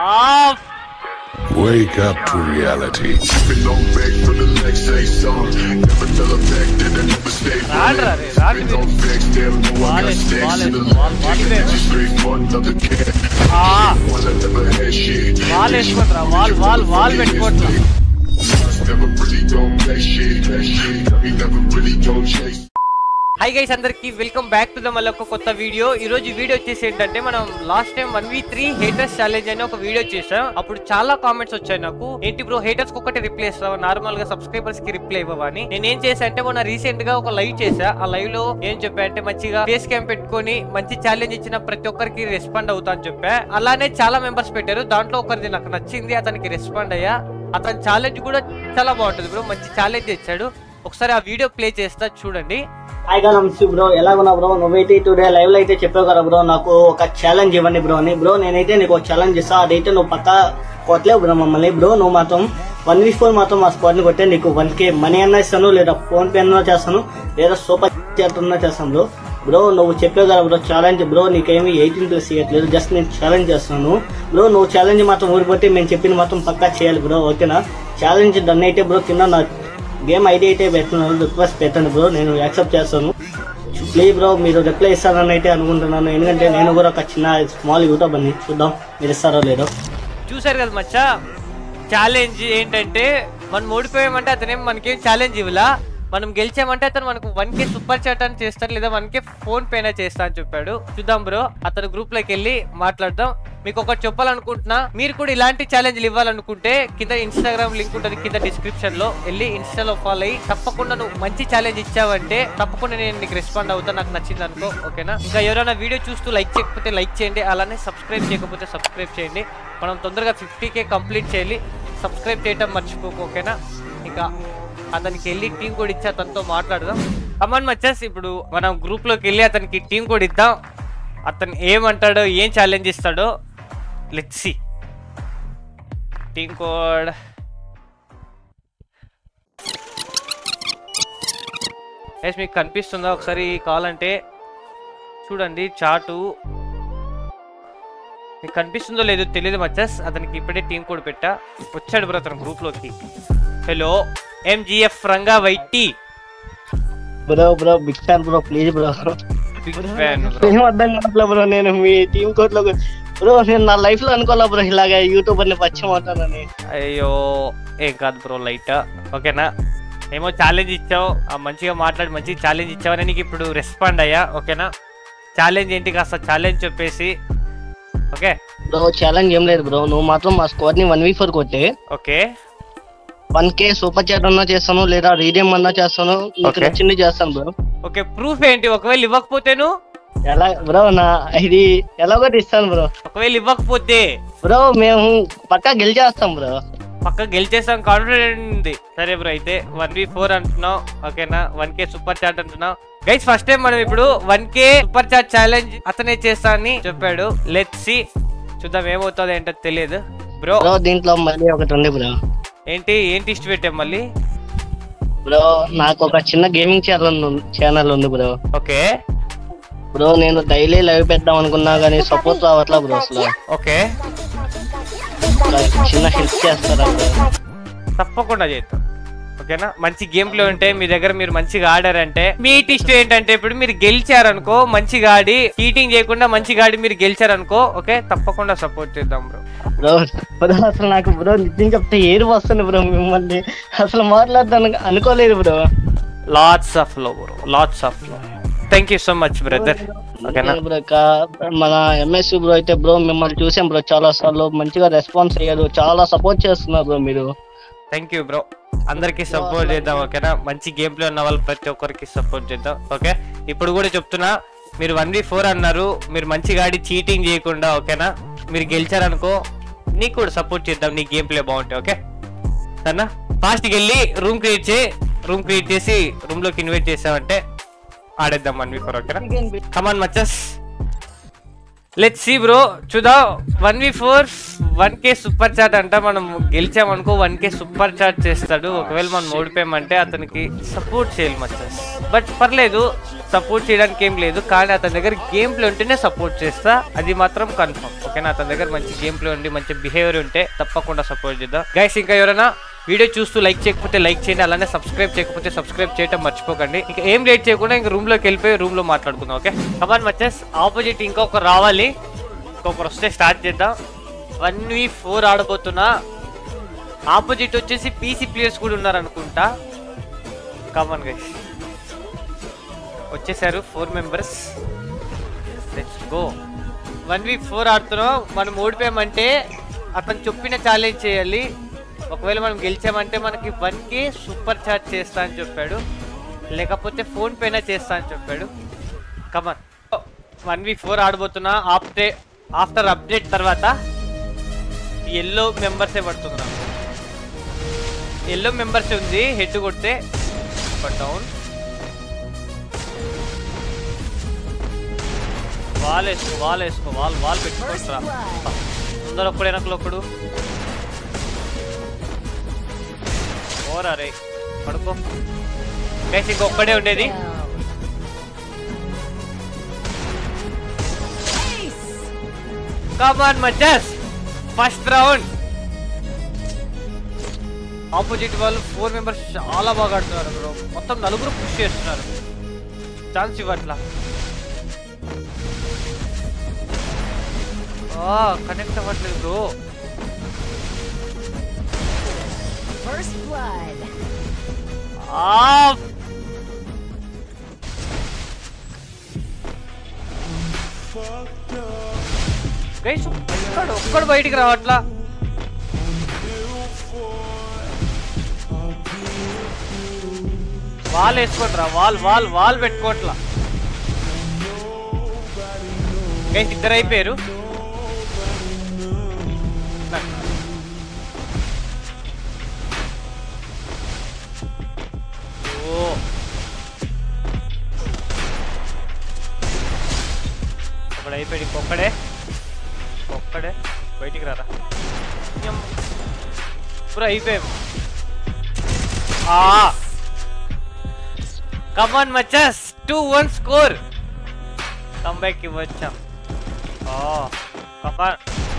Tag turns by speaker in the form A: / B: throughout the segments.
A: Of
B: Wake up to reality.
C: Been on back from the legs, say some. Never fell affected and never stayed
A: రాండ్రా రే, రాండి
C: Been on flex, damn, no I got
A: Wallet,
C: stacks
A: wallet,
C: in the
A: wall-
C: Take
A: wallet.
C: attention straight for another cat.
A: ఆ,
C: One I never had shit.
A: Wall వేసుకోట్రా wall wall wall పెట్టుకోట్రా
C: Never really don't that shit, that shit. We never really don't chase.
A: Hi guys అందరికి welcome back to the మళ్ళీ ఒక కొత్త video ఈ రోజు video వచ్చేసి ఏంటంటే మనం last time one v three haters challenge అని ఒక వీడియో చేసాం అప్పుడు చాలా కామెంట్స్ వచ్చాయి నాకు ఏంటి బ్రో హేటర్స్ ఒకటి రిప్లై ఇస్తావా నార్మల్ గా సబ్స్క్రైబర్స్ కి రిప్లై ఇవ్వవా అని నేను ఏం చేశా అంటే మొన్న రీసెంట్ గా ఒక లైవ్ చేసా ఆ లైవ్ లో ఏం చెప్పా అంటే మంచిగా ఫేస్ క్యాంప్ పెట్టుకొని మంచి ఛాలెంజ్ ఇచ్చిన ప్రతి ఒక్కరికి రెస్పాండ్ అవుతా అని చెప్పా అలానే చాలా మెంబర్స్ పెట్టారు దాంట్లో ఒకరిది నాకు నచ్చింది అతనికి రెస్పాండ్ అయ్యా అతని ఛాలెంజ్ కూడా చాలా బాగుంటుంది బ్రో మంచి ఛాలెంజ్ ఇచ్చాడు ఒకసారి ఆ వీడియో ప్లే చేస్తా చూడండి
D: హాయ్ గా నమస్తే బ్రో ఎలా ఉన్నావు బ్రో నువ్వైతే టుడే లైవ్ లో అయితే చెప్పావు కదా బ్రో నాకు ఒక ఛాలెంజ్ ఇవ్వండి బ్రో అని బ్రో నేనైతే నీకు ఒక ఛాలెంజ్ ఇస్తా అదైతే నువ్వు పక్కా కొట్టలేవు బ్రో మమ్మల్ని బ్రో నువ్వు మాత్రం వన్ వీక్ ఫోర్ మాత్రం మా స్క్వాడ్ ని కొట్టే నీకు వన్ కే మనీ అన్నా ఇస్తాను లేదా ఫోన్ పే అన్నా చేస్తాను లేదా సూపర్ చాట్ అన్నా చేస్తాను బ్రో బ్రో నువ్వు చెప్పావు కదా బ్రో ఛాలెంజ్ బ్రో నీకేమి ఎయిటీన్ ప్లస్ ఇవ్వట్లేదు జస్ట్ నేను ఛాలెంజ్ చేస్తాను బ్రో నువ్వు ఛాలెంజ్ మాత్రం ఊడిపోతే మేము చెప్పిన మాత్రం పక్కా చేయాలి బ్రో ఓకేనా ఛాలెంజ్ డన్ అయితే బ్రో కింద నా గేమ్ ఐడి అయితే పెడుతున్నాను రిక్వెస్ట్ పెట్టండి బ్రో నేను యాక్సెప్ట్ చేస్తాను ప్లీజ్ బ్రో మీరు రిప్లై ఇస్తారని అయితే అనుకుంటున్నాను ఎందుకంటే నేను కూడా ఒక చిన్న స్మాల్ యూట్యూబ్ అని చూద్దాం మీరు ఇస్తారో లేదో
A: చూసారు కదా మచ్చా ఛాలెంజ్ ఏంటంటే మనం ఓడిపోయామంటే అతనేం మనకేం ఛాలెంజ్ ఇవ్వలా మనం గెలిచామంటే అతను మనకు వన్ కే సూపర్ చాట్ అని చేస్తాడు లేదా వన్ కే ఫోన్ పేనా చేస్తా అని చెప్పాడు చూద్దాం బ్రో అతను గ్రూప్ లోకి వెళ్ళి మాట్లాడదాం మీకు ఒకటి చెప్పాలనుకుంటున్నా మీరు కూడా ఇలాంటి ఛాలెంజ్లు ఇవ్వాలనుకుంటే కింద ఇన్స్టాగ్రామ్ లింక్ ఉంటుంది కింద డిస్క్రిప్షన్ లో వెళ్ళి ఇన్స్టాలో ఫాలో అయ్యి తప్పకుండా నువ్వు మంచి ఛాలెంజ్ ఇచ్చావంటే తప్పకుండా నేను నీకు రెస్పాండ్ అవుతా నాకు నచ్చింది అనుకో ఓకేనా ఇంకా ఎవరైనా వీడియో చూస్తూ లైక్ చేయకపోతే లైక్ చేయండి అలానే సబ్స్క్రైబ్ చేయకపోతే సబ్స్క్రైబ్ చేయండి మనం తొందరగా ఫిఫ్టీ కే కంప్లీట్ చేయాలి సబ్స్క్రైబ్ చేయటం మర్చిపోకు ఓకేనా ఇంకా అతనికి వెళ్ళి టీం కోడ్ ఇచ్చి అతనితో మాట్లాడదాం కమాన్ మచ్చస్ ఇప్పుడు మనం గ్రూప్ లోకి వెళ్ళి అతనికి టీం కోడ్ ఇద్దాం అతను ఏమంటాడో ఏం ఛాలెంజ్ ఇస్తాడో let's see team codes మీకు కనిపిస్తుందా ఒకసారి కావాలంటే చూడండి చాటు మీకు కనిపిస్తుందో లేదో తెలియదు మచ్చస్ అతనికి ఇప్పుడే టీం కోడ్ పెట్టా వచ్చాడు బ్రో అతను గ్రూప్ లోకి hello MGF Ranga YT
D: bro bro big fan bro please bro
A: big fan bro
D: ఏం అర్థం కావట్లే బ్రో నేను మీ టీం కోడ్ లో బ్రో నేను నా లైఫ్ లో అనుకోలే బ్రో ఇలాగా యూట్యూబర్ ని పరిచయం అవుతానని
A: అయ్యో ఏం కాదు బ్రో లైట్ ఓకేనా ఏమో ఛాలెంజ్ ఇచ్చావు ఆ మంచిగా మాట్లాడి మంచిగా ఛాలెంజ్ ఇచ్చావని నీకు ఇప్పుడు రెస్పాండ్ అయ్యా ఓకేనా ఛాలెంజ్ ఏంటి కాస్త ఛాలెంజ్ చెప్పేసి ఓకే
D: బ్రో ఛాలెంజ్ ఏం లేదు బ్రో నువ్వు మాత్రం మా స్క్వాడ్ ని వన్ వీక్ ఫోర్ కొట్టే
A: okay
D: one K super chat అన్నా చేస్తాను లేదా రీడియం అన్నా చేస్తాను నీకు
A: Okay.
D: నచ్చింది చేస్తాను బ్రో
A: ఓకే ప్రూఫ్ ఏంటి ఒకవేళ ఇవ్వకపోతేను
D: ఎలా బ్రో నా ఇది ఎలాగో ఇస్తాను బ్రో
A: ఒకవేళ ఇవ్వకపోతే
D: బ్రో మేము పక్కా గెలిచేస్తాం బ్రో
A: పక్క గెలిచేస్తాం కాన్ఫిడెంట్ ఉంది సరే బ్రో అయితే వన్ వి ఫోర్ అంటున్నావు ఓకేనా వన్ కే సూపర్ చాట్ అంటున్నావు గైస్ ఫస్ట్ టైం మనం ఇప్పుడు one K super chat challenge అతనే చేస్తా అని చెప్పాడు లెట్ సి చూద్దాం ఏమవుతుందో ఏంటో తెలియదు బ్రో
D: బ్రో దీంట్లో మళ్ళీ ఒకటి ఉంది బ్రో
A: ఏంటి ఏంటి ఇష్ట పెట్టాం మళ్ళీ
D: బ్రో నాకు ఒక చిన్న గేమింగ్ ఛానల్ ఛానల్ ఉంది బ్రో
A: ఓకే
D: బ్రో నేను డైలీ లైవ్ పెడదాం అనుకున్నా కానీ సపోర్ట్ రావట్లా బ్రో అసలు
A: ఓకే
D: ఒక చిన్న హెల్ప్ చేస్తారా బ్రో
A: తప్పకుండా చేద్దాం ఓకేనా మంచి గేమ్ ప్లే ఉంటే మీ దగ్గర మీరు మంచిగా ఆడారంటే మీ టిస్ట్ ఏంటంటే ఇప్పుడు మీరు గెలిచారనుకో మంచిగా ఆడి చీటింగ్ చేయకుండా మంచిగా ఆడి మీరు గెలిచారనుకో ఓకే తప్పకుండా సపోర్ట్ చేద్దాం బ్రో
D: బ్రో బ్రో అసలు నాకు బ్రో నిజం చెప్తే ఏరు వస్తుంది బ్రో మిమ్మల్ని అసలు మాట్లాడదాను అనుకోలేదు bro
A: lots of love bro lots of love thank you so much brother ఓకేనా
D: బ్రో కా- మన ఎంఎస్సి బ్రో అయితే బ్రో మిమ్మల్ని చూసాం బ్రో చాలా సార్లు మంచిగా రెస్పాన్స్ అయ్యారు చాలా సపోర్ట్ చేస్తున్నారు బ్రో మీరు
A: థ్యాంక్ యూ బ్రో అందరికి సపోర్ట్ చేద్దాం ఓకేనా మంచి గేమ్ ప్లే ఉన్న వాళ్ళు ప్రతి ఒక్కరికి సపోర్ట్ చేద్దాం ఓకే ఇప్పుడు కూడా చెప్తున్నా మీరు వన్ వి ఫోర్ అన్నారు మీరు మంచిగా ఆడి చీటింగ్ చేయకుండా ఓకేనా మీరు గెలిచారనుకో నీకు కూడా సపోర్ట్ చేద్దాం నీ గేమ్ ప్లే బాగుంటాయి ఓకే సరేనా ఫాస్ట్కి వెళ్ళి రూమ్ క్రియేట్ చేయి రూమ్ క్రియేట్ చేసి రూమ్ లోకి ఇన్వైట్ చేసామంటే ఆడేద్దాం వన్ వి ఫోర్ ఓకేనా come on let see bro చూద్దాం one v four one K super chat అంట మనం గెలిచామనుకో వన్ కే సూపర్ చాట్ చేస్తాడు ఒకవేళ మనం ఓడిపోయామంటే అతనికి సపోర్ట్ చేయాలి మచ్చస్ బట్ పర్లేదు సపోర్ట్ చేయడానికి ఏం లేదు కానీ అతని దగ్గర గేమ్ ప్లే ఉంటేనే సపోర్ట్ చేస్తా అది మాత్రం కన్ఫర్మ్ ఓకేనా అతని దగ్గర మంచి గేమ్ ప్లే ఉండి మంచి బిహేవియర్ ఉంటే తప్పకుండా సపోర్ట్ చేద్దాం గైస్ ఇంకా ఎవరైనా వీడియో చూస్తూ లైక్ చేయకపోతే లైక్ చేయండి అలానే సబ్స్క్రైబ్ చేయకపోతే సబ్స్క్రైబ్ చేయడం మర్చిపోకండి ఇంకా ఏం లేట్ చేయకుండా ఇంకా రూమ్ లోకి వెళ్ళిపోయి రూమ్ లో మాట్లాడుకుందాం ఓకే కమాన్ మచ్చెస్ ఆపోజిట్ ఇంకొకరు రావాలి ఇంకొకరు వస్తే స్టార్ట్ చేద్దాం వన్ వి ఫోర్ ఆడబోతున్నా ఆపోజిట్ వచ్చేసి పీసీ ప్లేయర్స్ కూడా ఉన్నారు అనుకుంటా కామన్ గైస్ వచ్చేసారు four members let's go one week four ఆడుతున్నాం మనం ఓడిపోయామంటే అతను చెప్పిన ఛాలెంజ్ చేయాలి ఒకవేళ మనం గెలిచామంటే మనకి వన్ కే సూపర్ చార్జ్ చేస్తా అని చెప్పాడు లేకపోతే ఫోన్ పేనా చేస్తా అని చెప్పాడు కమన్ వన్ వీక్ ఫోర్ ఆడబోతున్నా ఆఫ్టర్ ఆఫ్టర్ అప్డేట్ తర్వాత ఎల్లో మెంబర్సే పడుతుంది నాకు ఎల్లో మెంబర్స్ ఉంది హెడ్ కొడితే డౌన్ వాల్ వేసుకో వాల్ వేసుకో వాల్ వాల్ పెట్టుకుంటారా ముందర ఒక్కడు వెనకలు ఒకడు ఓరా రే పడుకో గైస్ ఇంకొక్కడే ఉండేది come on first round opposite వాళ్ళు ఫోర్ మెంబర్స్ చాలా బాగా ఆడుతున్నారు బ్రో మొత్తం నలుగురు పుష్ చేస్తున్నారు ఛాన్స్ ఇవ్వట్లా కనెక్ట్ అవ్వట్లేదు బ్రో
E: First blood.
A: గైస్ ఒక్కడు ఒక్కడు బయటికి రావట్లా వాల్ వేసుకోట్రా వాల్ వాల్ వాల్ పెట్టుకోవట్లా గైస్ ఇద్దరు అయిపోయారు ఓ ఒకడు అయిపోయాడు ఇంకొక్కడే ఒక్కడే బయటికి రారా ఇప్పుడు అయిపోయాం come on two one score comeback ఇవ్వచ్చాం కమాన్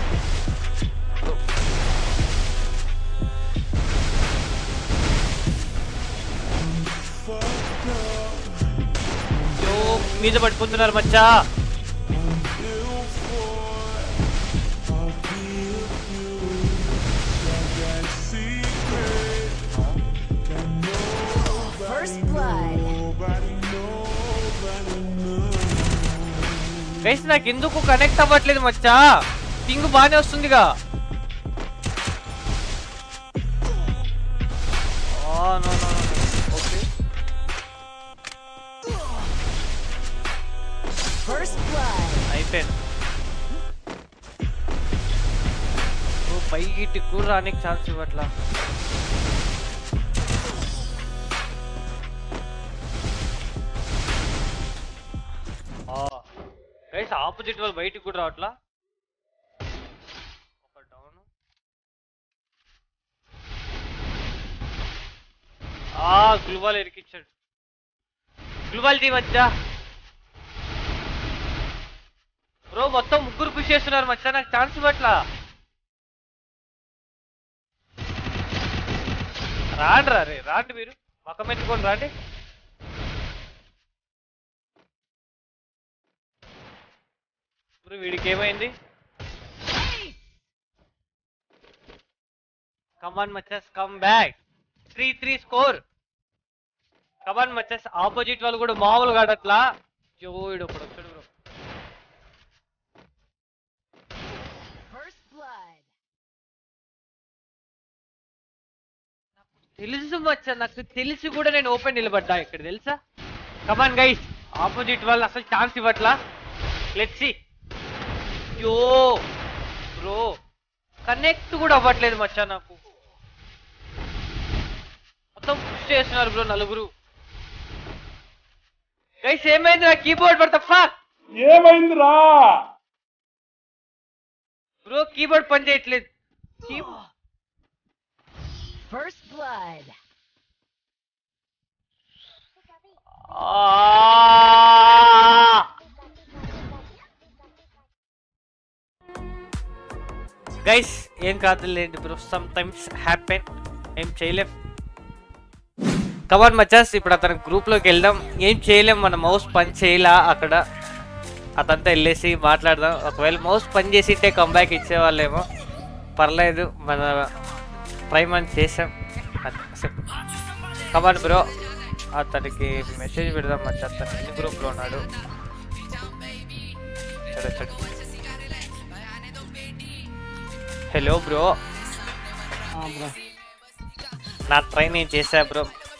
A: మీద పడిపోతున్నారు మచ్చా
E: First blood.
A: గైస్ నాకు ఎందుకు కనెక్ట్ అవ్వట్లేదు మచ్చా పింగ్ బాగానే వస్తుందిగా ఆ, no, no, no, no. Okay.
E: First blood.
A: అయిపోయింది ఓ పైకి కూడా రానికి ఛాన్స్ ఇవ్వట్లా గైస్ ఆపోజిట్ వాళ్ళు బయటికి కూడా రావట్లా ఒక డౌన్ ఆ గ్లూవాల్ ఎరికిచ్చాడు గ్లూవాల్ తీ మధ్య బ్రో మొత్తం ముగ్గురు పుష్ చేస్తున్నారు మచ్చా నాకు ఛాన్స్ ఇవ్వట్లా రాండి రా రే రాండి మీరు పక్కం ఎత్తుకొని రాండి ఇప్పుడు వీడికి ఏమైంది come on come back three three score come on opposite వాళ్ళు కూడా మామూలుగా ఆడట్లా జోయిడు ఒకడు వచ్చాడు బ్రో
E: First blood.
A: తెలుసు మచ్చ నాకు తెలిసి కూడా నేను ఓపెన్ నిలబడ్డా ఇక్కడ తెలుసా కమాన్ గైస్ ఆపోజిట్ వాళ్ళు అసలు ఛాన్స్ ఇవ్వట్లా let's see yo bro connect కూడా అవ్వట్లేదు మచ్చా నాకు మొత్తం పుష్ చేస్తున్నారు బ్రో నలుగురు గైస్ ఏమైంది నా కీబోర్డ్ పడతా ఫాక్
F: ఏమైందిరా
A: బ్రో కీబోర్డ్ పని చేయట్లేదు కీ-
E: First blood.
A: గైస్ ఏం కాదులేండి బ్రో సమ్ టైమ్స్ హ్యాపెన్ ఏం చేయలేం కమాన్ మచాస్ ఇప్పుడు అతని గ్రూప్లోకి వెళ్దాం ఏం చేయలేం మన మౌస్ పని చేయలా అక్కడ అతంతా వెళ్ళేసి మాట్లాడదాం ఒకవేళ మౌస్ పని చేసింటే కంబ్యాక్ ఇచ్చేవాళ్ళేమో పర్లేదు మన ట్రై మనం చేసాం కమాన్ బ్రో అతనికి మెసేజ్ పెడదాం మచ్చ అతను ఎన్ని గ్రూప్లో ఉన్నాడు సరే సరే హలో బ్రో
D: బ్రో
A: నా ట్రై నేను చేసా బ్రో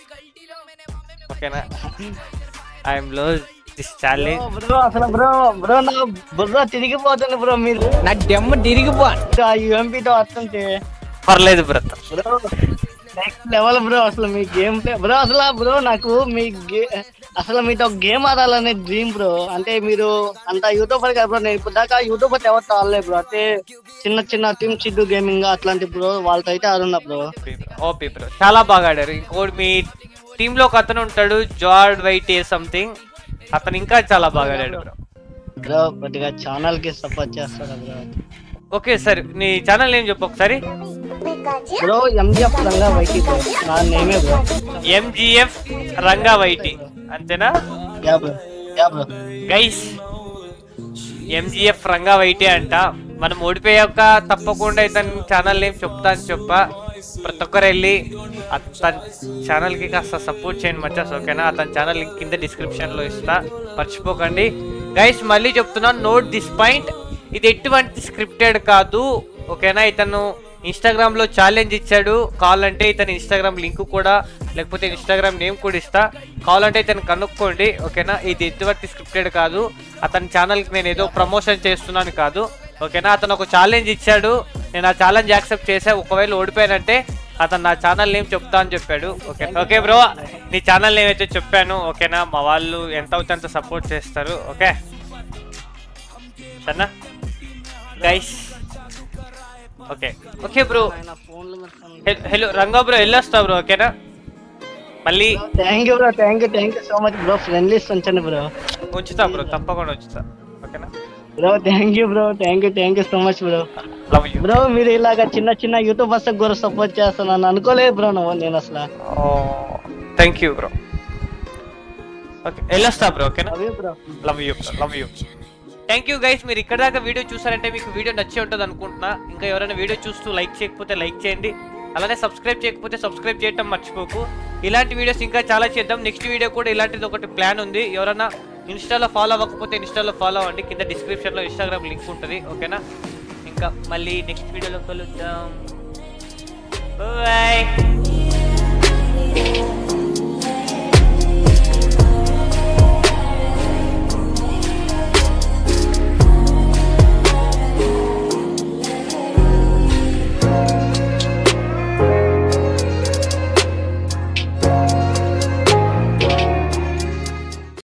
A: ఓకేనా I'm low this challenge
D: bro అసలు బ్రో బ్రో నా బుర్ర తిరిగిపోతుంది బ్రో మీరు
F: నా డెమ్మ తిరిగిపో
D: ఆ యూఎంపీతో వస్తుంటే
A: పర్లేదు brother
D: bro next level bro అసలు మీ గేమ్ ప్లే బ్రో అసలు బ్రో నాకు మీ గే అసలు మీతో గేమ్ ఆడాలనే డ్రీమ్ బ్రో అంటే మీరు అంత యూట్యూబర్ కదా బ్రో నేను ఇప్పుడు దాకా యూట్యూబర్ ఎవరితో ఆడలేదు బ్రో అంటే చిన్న చిన్న టీమ్ చిడ్డు గేమింగ్ అట్లాంటి బ్రో వాళ్ళతో అయితే ఆడున్నా బ్రో
A: ఓపీ బ్రో చాలా బాగా ఆడారు ఇంకోటి మీ టీమ్ లో ఒక అతను ఉంటాడు జార్డ్ వైట్ ఏ సంథింగ్ అతను ఇంకా చాలా బాగా ఆడాడు బ్రో
D: బ్రో కొద్దిగా ఛానల్ కి సపోర్ట్ చేస్తారా బ్రో
A: ఓకే సరే నీ ఛానల్ నేమ్ చెప్పు ఒకసారి
D: బ్రో ఎంజిఎఫ్ రంగా వైకి బ్రో నా నేమే బ్రో
A: ఎంజిఎఫ్ రంగా వైటి అంతేనా
D: yeah bro yeah bro
A: guys MGF Ranga వైటే అంట మనం ఓడిపోయాక తప్పకుండా ఇతని ఛానల్ నేమ్ చెప్తా అని చెప్పా ప్రతి ఒక్కరు వెళ్ళి అతని ఛానల్ కి కాస్త సపోర్ట్ చేయండి మచ్చా ఓకేనా అతని ఛానల్ లింక్ కింద డిస్క్రిప్షన్ లో ఇస్తా మర్చిపోకండి గైస్ మళ్ళీ చెప్తున్నాను నోట్ దిస్ పాయింట్ ఇది ఎటువంటి స్క్రిప్టెడ్ కాదు ఓకేనా ఇతను ఇన్స్టాగ్రామ్ లో ఛాలెంజ్ ఇచ్చాడు కావాలంటే ఇతని ఇన్స్టాగ్రామ్ లింక్ కూడా లేకపోతే ఇన్స్టాగ్రామ్ నేమ్ కూడా ఇస్తా కావాలంటే ఇతను కనుక్కోండి ఓకేనా ఇది ఎటువంటి స్క్రిప్టెడ్ కాదు అతని ఛానల్కి నేను ఏదో ప్రమోషన్ చేస్తున్నాను కాదు ఓకేనా అతను ఒక ఛాలెంజ్ ఇచ్చాడు నేను ఆ ఛాలెంజ్ యాక్సెప్ట్ చేసా ఒకవేళ ఓడిపోయానంటే అతను నా ఛానల్ నేమ్ చెప్తా అని చెప్పాడు ఓకే ఓకే బ్రో నీ ఛానల్ నేమ్ అయితే చెప్పాను ఓకేనా మా వాళ్ళు ఎంత అవుతే అంత సపోర్ట్ చేస్తారు ఓకే సరేనా గైస్ ఓకే ఓకే బ్రో
D: ఆయన ఫోన్లు
A: హలో రంగా బ్రో వెళ్ళొస్తా బ్రో ఓకేనా మళ్ళీ
D: thank you bro thank you thank you so much bro friendlies ఉంచండి బ్రో
A: ఉంచుతా బ్రో తప్పకుండా ఉంచుతా ఓకేనా
D: bro thank you bro thank you thank you so much bro
A: love you
D: bro మీరు ఇలాగ చిన్న చిన్న యూట్యూబర్స్ కూడా సపోర్ట్ చేస్తున్నాను అనుకోలేదు బ్రో నువ్వు నేను అసలు
A: థ్యాంక్ యూ బ్రో ఓకే వెళ్ళొస్తా బ్రో ఓకేనా
D: అవే bro
A: love you love you thank you guys మీరు ఇక్కడ దాకా వీడియో చూసారంటే మీకు వీడియో నచ్చే ఉంటుంది అనుకుంటున్నా ఇంకా ఎవరైనా వీడియో చూస్తూ లైక్ చేయకపోతే లైక్ చేయండి అలానే సబ్స్క్రైబ్ చేయకపోతే సబ్స్క్రైబ్ చేయటం మర్చిపోకు ఇలాంటి వీడియోస్ ఇంకా చాలా చేద్దాం నెక్స్ట్ వీడియో కూడా ఇలాంటిది ఒకటి ప్లాన్ ఉంది ఎవరైనా ఇన్స్టాలో ఫాలో అవ్వకపోతే ఇన్స్టాలో ఫాలో అవ్వండి కింద డిస్క్రిప్షన్లో ఇన్స్టాగ్రామ్ లింక్ ఉంటుంది ఓకేనా ఇంకా మళ్ళీ నెక్స్ట్ వీడియోలో కలుద్దాం